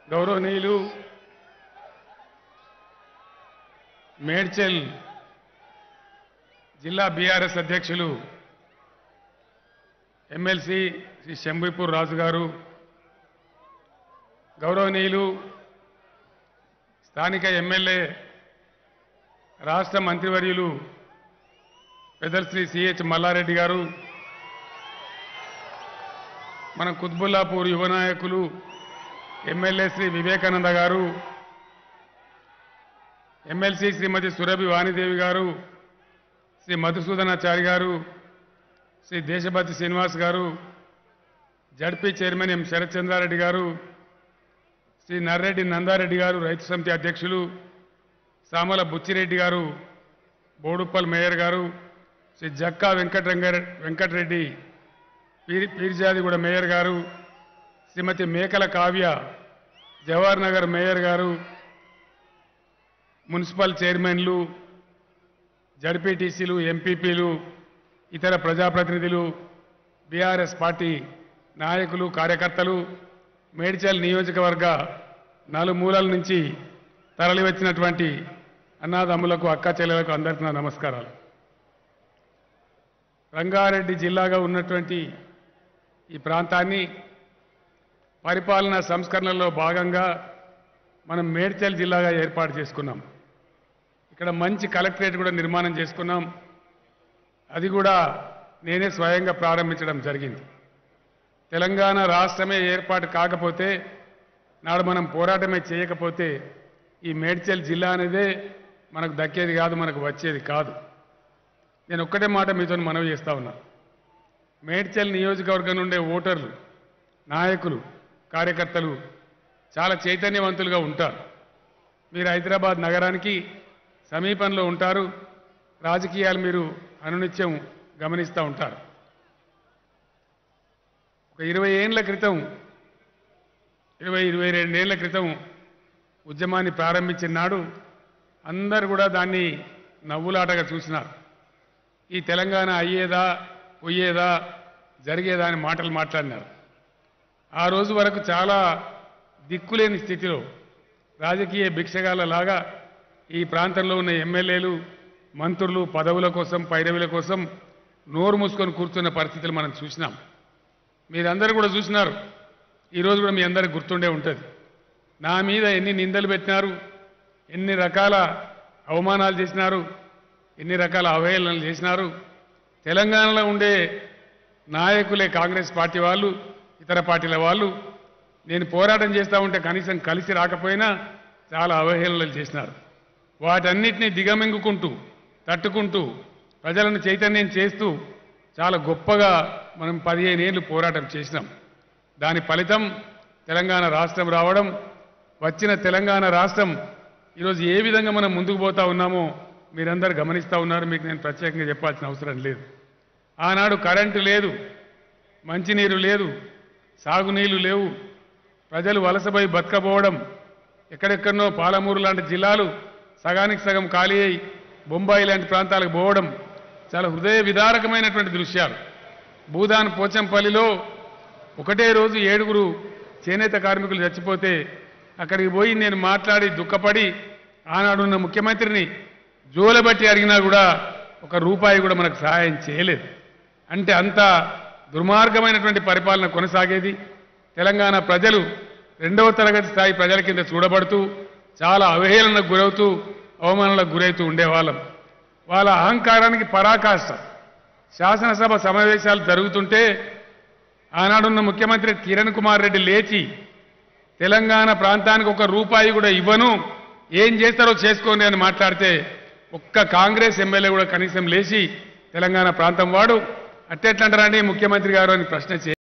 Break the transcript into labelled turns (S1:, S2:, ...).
S1: గౌరవనీయులు మేడ్చల్ జిల్లా బీఆర్ఎస్ అధ్యక్షులు ఎమ్మెల్సీ శ్రీ శంభీపూర్ రాజు గారు గౌరవనీయులు స్థానిక ఎమ్మెల్యే రాష్ట్ర మంత్రివర్యులు పెద్దలు శ్రీ సిహెచ్ మల్లారెడ్డి గారు మన కుత్బుల్లాపూర్ యువ నాయకులు ఎమ్మెల్యే శ్రీ వివేకానంద గారు ఎమ్మెల్సీ శ్రీమతి సురభి వాణిదేవి గారు శ్రీ మధుసూదనాచారి గారు శ్రీ దేశభక్తి శ్రీనివాస్ గారు జడ్పీ చైర్మన్ ఎం శరత్చంద్రారెడ్డి గారు శ్రీ నర్రెడ్డి నందారెడ్డి గారు రైతు సమితి అధ్యక్షులు సామల బుచ్చిరెడ్డి గారు బోడుప్పల్ మేయర్ గారు శ్రీ జక్కా వెంకటరంగ వెంకటరెడ్డి పీరి పీర్జాదిగూడ మేయర్ గారు శ్రీమతి మేకల కావ్య జవహర్ నగర్ మేయర్ గారు మున్సిపల్ చైర్మన్లు జడ్పీటీసీలు ఎంపీపీలు ఇతర ప్రజాప్రతినిధులు బీఆర్ఎస్ పార్టీ నాయకులు కార్యకర్తలు మేడ్చల్ నియోజకవర్గ నలుమూలల నుంచి తరలివచ్చినటువంటి అన్నాదమ్ములకు అక్క చెల్లెలకు అందరికీ నా నమస్కారాలు రంగారెడ్డి జిల్లాగా ఉన్నటువంటి ఈ ప్రాంతాన్ని పరిపాలనా సంస్కరణలో భాగంగా మనం మేడ్చల్ జిల్లాగా ఏర్పాటు చేసుకున్నాం ఇక్కడ మంచి కలెక్టరేట్ కూడా నిర్మాణం చేసుకున్నాం అది కూడా నేనే స్వయంగా ప్రారంభించడం జరిగింది తెలంగాణ రాష్ట్రమే ఏర్పాటు కాకపోతే నాడు మనం పోరాటమే చేయకపోతే ఈ మేడ్చల్ జిల్లా అనేదే మనకు దక్కేది కాదు మనకు వచ్చేది కాదు నేను ఒక్కటే మాట మీతో మనవి చేస్తా ఉన్నా మేడ్చల్ నియోజకవర్గం నుండే ఓటర్లు నాయకులు కార్యకర్తలు చాలా చైతన్యవంతులుగా ఉంటారు మీరు హైదరాబాద్ నగరానికి సమీపంలో ఉంటారు రాజకీయాలు మీరు అనునిత్యం గమనిస్తూ ఉంటారు ఒక ఇరవై ఏండ్ల క్రితం ఇరవై ఇరవై రెండేళ్ల క్రితం ఉద్యమాన్ని ప్రారంభించిన నాడు అందరు కూడా దాన్ని నవ్వులాటగా చూసినారు ఈ తెలంగాణ అయ్యేదా పోయేదా జరిగేదా అని మాటలు మాట్లాడినారు ఆ రోజు వరకు చాలా దిక్కులేని స్థితిలో రాజకీయ భిక్షగాలలాగా ఈ ప్రాంతంలో ఉన్న ఎమ్మెల్యేలు మంత్రులు పదవుల కోసం పైరవుల కోసం నోరు మూసుకొని కూర్చున్న పరిస్థితులు మనం చూసినాం మీరందరూ కూడా చూసినారు ఈరోజు కూడా మీ అందరికి గుర్తుండే ఉంటుంది నా మీద ఎన్ని నిందలు పెట్టినారు ఎన్ని రకాల అవమానాలు చేసినారు ఎన్ని రకాల అవహేళనలు చేసినారు తెలంగాణలో ఉండే నాయకులే కాంగ్రెస్ పార్టీ వాళ్ళు ఇతర పార్టీల వాళ్ళు నేను పోరాటం చేస్తూ ఉంటే కనీసం కలిసి రాకపోయినా చాలా అవహేళనలు చేసినారు వాటన్నిటినీ దిగమింగుకుంటూ తట్టుకుంటూ ప్రజలను చైతన్యం చేస్తూ చాలా గొప్పగా మనం పదిహేను ఏళ్ళు పోరాటం చేసినాం దాని ఫలితం తెలంగాణ రాష్ట్రం రావడం వచ్చిన తెలంగాణ రాష్ట్రం ఈరోజు ఏ విధంగా మనం ముందుకు పోతా ఉన్నామో మీరందరూ గమనిస్తూ ఉన్నారు మీకు నేను ప్రత్యేకంగా చెప్పాల్సిన అవసరం లేదు ఆనాడు కరెంటు లేదు మంచినీరు లేదు సాగునీళ్లు లేవు ప్రజలు వలసపోయి బతకపోవడం ఎక్కడెక్కడనో పాలమూరు లాంటి జిల్లాలు సగానికి సగం ఖాళీ అయి బొంబాయి లాంటి ప్రాంతాలకు పోవడం చాలా హృదయ విదారకమైనటువంటి దృశ్యాలు భూదాన్ పోచంపల్లిలో ఒకటే రోజు ఏడుగురు చేనేత కార్మికులు చచ్చిపోతే అక్కడికి పోయి నేను మాట్లాడి దుఃఖపడి ఆనాడున్న ముఖ్యమంత్రిని జోలబట్టి అడిగినా కూడా ఒక రూపాయి కూడా మనకు సహాయం చేయలేదు అంటే అంత దుర్మార్గమైనటువంటి పరిపాలన కొనసాగేది తెలంగాణ ప్రజలు రెండవ తరగతి స్థాయి ప్రజల కింద చూడబడుతూ చాలా అవహేళనకు గురవుతూ అవమానాలకు గురవుతూ ఉండేవాళ్ళం వాళ్ళ అహంకారానికి పరాకాష్ట శాసనసభ సమావేశాలు జరుగుతుంటే ఆనాడున్న ముఖ్యమంత్రి కిరణ్ కుమార్ రెడ్డి లేచి తెలంగాణ ప్రాంతానికి ఒక రూపాయి కూడా ఇవ్వను ఏం చేస్తారో చేసుకోండి అని మాట్లాడితే ఒక్క కాంగ్రెస్ ఎమ్మెల్యే కూడా కనీసం లేచి తెలంగాణ ప్రాంతం వాడు అట్టెట్లంటారండి ముఖ్యమంత్రి గారు అని ప్రశ్న చే